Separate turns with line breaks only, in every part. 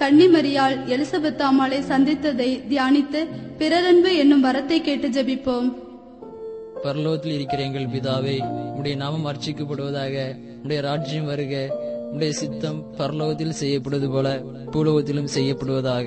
கன்னிமரியால் Elizabeth அம்மாளை சந்தித்ததை தியானித்து பிறரன்பு என்னும் வரத்தை கேட்டு ஜெபிப்போம்
பரலோகத்தில் இருக்கிற எங்கள் பிதாவே உடைய நாமம் அர்ச்சிக்கப்படுவதாக உடைய ராஜ்யம் வருக உடைய சித்தம் பரலோகத்தில் செய்யப்படுவது போல பூலோகத்திலும் செய்யப்படுவதாக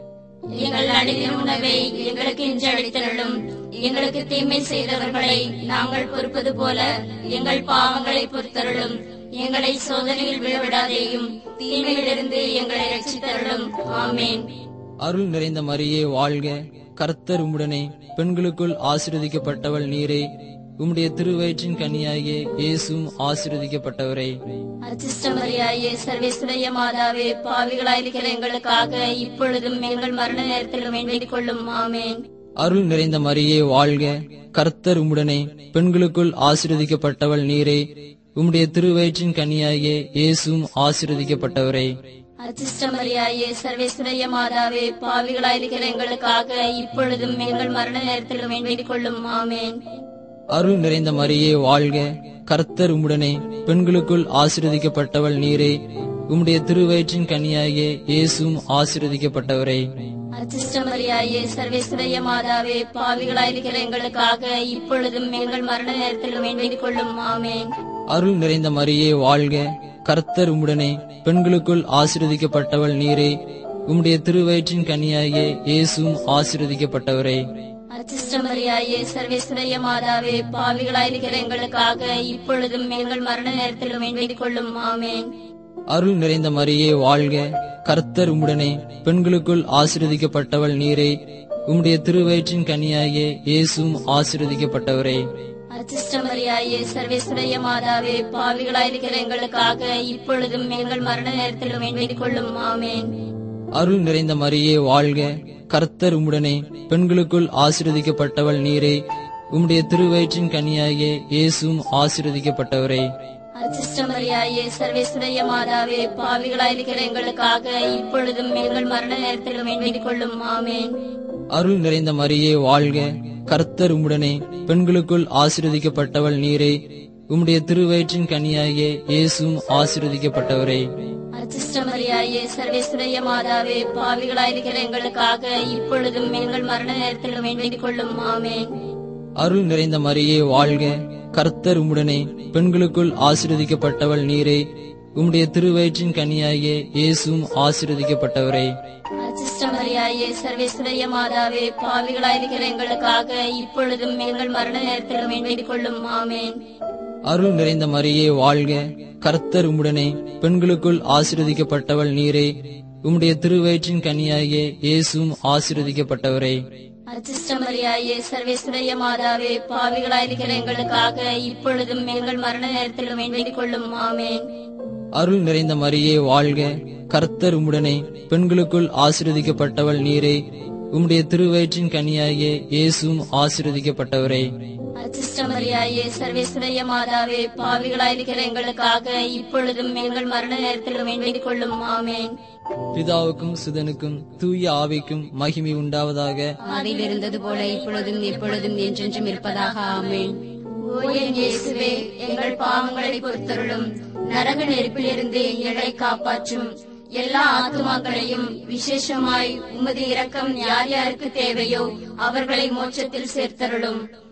எங்கள் அடித்த உணவை எங்களுக்கு இன்று அளித்தருளும் எங்களுக்கு தீமை செய்தவர்களை நாங்கள் பொறுப்பது போல எங்கள் பாவங்களை பொறுத்தருளும் எங்களை சோதனையில் விழவிடாதேயும் தீமையிலிருந்து எங்களை ரட்சித்தருளும் ஆமேன்
அருள் நிறைந்த மரியே வாழ்க கர்த்தர் உம்முடனே பெண்களுக்குள் ஆசீர்வதிக்கப்பட்டவள் நீரே உம்முடைய திருவயிற்றின் கனியாகிய இயேசுவும் ஆசீர்வதிக்கப்பட்டவரே
அச்சிஷ்டமரியாயே சர்வேஸ்வரிய மாதாவே பாவிகளாயிருக்கிற எங்களுக்காக இப்பொழுதும் எங்கள் மரண நேரத்தில் வேண்டிக் கொள்ளும் ஆமேன்
அருள் நிறைந்த மரியே வாழ்க கர்த்தர் உம்முடனே பெண்களுக்குள் ஆசீர்வதிக்கப்பட்டவள் நீரே உம்முடைய திருவயிற்றின் கனியாகிய இயேசுவும் ஆசீர்வதிக்கப்பட்டவரே
அச்சிஷ்டமரியாயே சர்வேஸ்வரிய மாதாவே பாவிகளாயிருக்கிற எங்களுக்காக இப்பொழுதும் எங்கள் மரண நேரத்தில் வேண்டிக் கொள்ளும் ஆமேன்
அருள் நிறைந்த மரியே வாழ்க கர்த்தர் உம்முடனே பெண்களுக்குள் ஆசீர்வதிக்கப்பட்டவள் நீரே உம்முடைய திருவயிற்றின் கனியாகிய இயேசுவும் ஆசீர்வதிக்கப்பட்டவரே
அச்சிஷ்டமரியாயே சர்வேஸ்வரிய மாதாவே பாவிகளாயிருக்கிற எங்களுக்காக இப்பொழுதும் எங்கள் மரண நேரத்தில் வேண்டிக் கொள்ளும் ஆமேன்
அருள் நிறைந்த மரியே வாழ்க கர்த்தர் உம்முடனே பெண்களுக்குள் ஆசீர்வதிக்கப்பட்டவள் நீரே உம்முடைய திருவயிற்றின் கனியாகிய இயேசுவும் ஆசீர்வதிக்கப்பட்டவரே
அச்சிஷ்டமரியாயே சர்வேஸ்வரிய மாதாவே பாவிகளாயிருக்கிற எங்களுக்காக இப்பொழுதும் எங்கள் மரண நேரத்தில் வேண்டிக் கொள்ளும் ஆமேன்
அருள் நிறைந்த மரியே வாழ்க கர்த்தர் உம்முடனே பெண்களுக்குள் ஆசீர்வதிக்கப்பட்டவள் நீரே உம்முடைய திருவயிற்றின் கனியாகிய இயேசுவும் ஆசீர்வதிக்கப்பட்டவரே
அச்சிஷ்டமரியாயே சர்வேஸ்வரிய மாதாவே பாவிகளாயிருக்கிற எங்களுக்காக இப்பொழுதும் எங்கள் மரண நேரத்தில் வேண்டிக் கொள்ளும் ஆமேன்
அருள் நிறைந்த மரியே வாழ்க கர்த்தர் உம்முடனே பெண்களுக்குள் ஆசீர்வதிக்கப்பட்டவள் நீரே உம்முடைய திருவயிற்றின் கனியாகிய இயேசுவும் ஆசீர்வதிக்கப்பட்டவரே
அச்சிஷ்டமரியாயே சர்வேஸ்வரிய மாதாவே பாவிகளாயிருக்கிற எங்களுக்காக இப்பொழுதும் எங்கள் மரண நேரத்தில் வேண்டிக் கொள்ளும் ஆமேன்
அருள் நிறைந்த மரியே வாழ்க கர்த்தர் உம்முடனே பெண்களுக்குள் ஆசீர்வதிக்கப்பட்டவள் நீரே உம்முடைய திருவயிற்றின் கனியாகிய இயேசுவும் ஆசீர்வதிக்கப்பட்டவரே
அச்சிஷ்டமரியாயே சர்வேஸ்வரிய மாதாவே பாவிகளாயிருக்கிற எங்களுக்காக இப்பொழுதும் எங்கள் மரண நேரத்தில் வேண்டிக் கொள்ளும் ஆமேன்
அருள் நிறைந்த மரியே வாழ்க கர்த்தர் உம்முடனே பெண்களுக்குள் ஆசீர்வதிக்கப்பட்டவள் நீரே உம்முடைய திருவயிற்றின் கனியாகிய இயேசுவும் ஆசீர்வதிக்கப்பட்டவரே
அச்சிஷ்டமரியாயே சர்வேஸ்வரிய மாதாவே பாவிகளாயிருக்கிற எங்களுக்காக இப்பொழுதும் எங்கள் மரண நேரத்தில் வேண்டிக் கொள்ளும் ஆமேன்
அருள் நிறைந்த மரியே வாழ்க கர்த்தர் உம்முடனே பெண்களுக்குள் ஆசீர்வதிக்கப்பட்டவள் நீரே உம்முடைய திருவயிற்றின் கனியாகிய இயேசுவும் ஆசீர்வதிக்கப்பட்டவரே
அச்சிஷ்டமரியாயே சர்வேஸ்வரிய மாதாவே பாவிகளாயிருக்கிற எங்களுக்காக இப்பொழுதும் எங்கள் மரண நேரத்தில் வேண்டிக் கொள்ளும் ஆமேன்
அருள் நிறைந்த மரியே வாழ்க கர்த்தர் உம்முடனே பெண்களுக்குள் ஆசீர்வதிக்கப்பட்டவள் நீரே உம்முடைய திருவயிற்றின் கனியாகிய இயேசுவும் ஆசீர்வதிக்கப்பட்டவரே
அச்சிஷ்டமரியாயே சர்வேஸ்வரிய மாதாவே பாவிகளாயிருக்கிற எங்களுக்காக இப்பொழுதும் எங்கள் மரண நேரத்தில் வேண்டிக் கொள்ளும் ஆமேன்
பிதாவுக்கும் சுதனுக்கும் தூய ஆவிக்கும் மகிமை உண்டாவதாக
அதில் இருந்தது போல இப்பொழுதும் எப்பொழுதும் என்றென்றும் இருப்பதாக ஆமேன்
ஓ என் இயேசுவே எங்கள் பாவங்களை பொறுத்தருளும் நரக நெருப்பிலிருந்து எங்களை காப்பாற்றும் எல்லா ஆத்துமாக்களையும் விசேஷமாய் உமது இரக்கம் யார் யாருக்கு தேவையோ அவர்களை மோட்சத்தில் சேர்த்தருளும்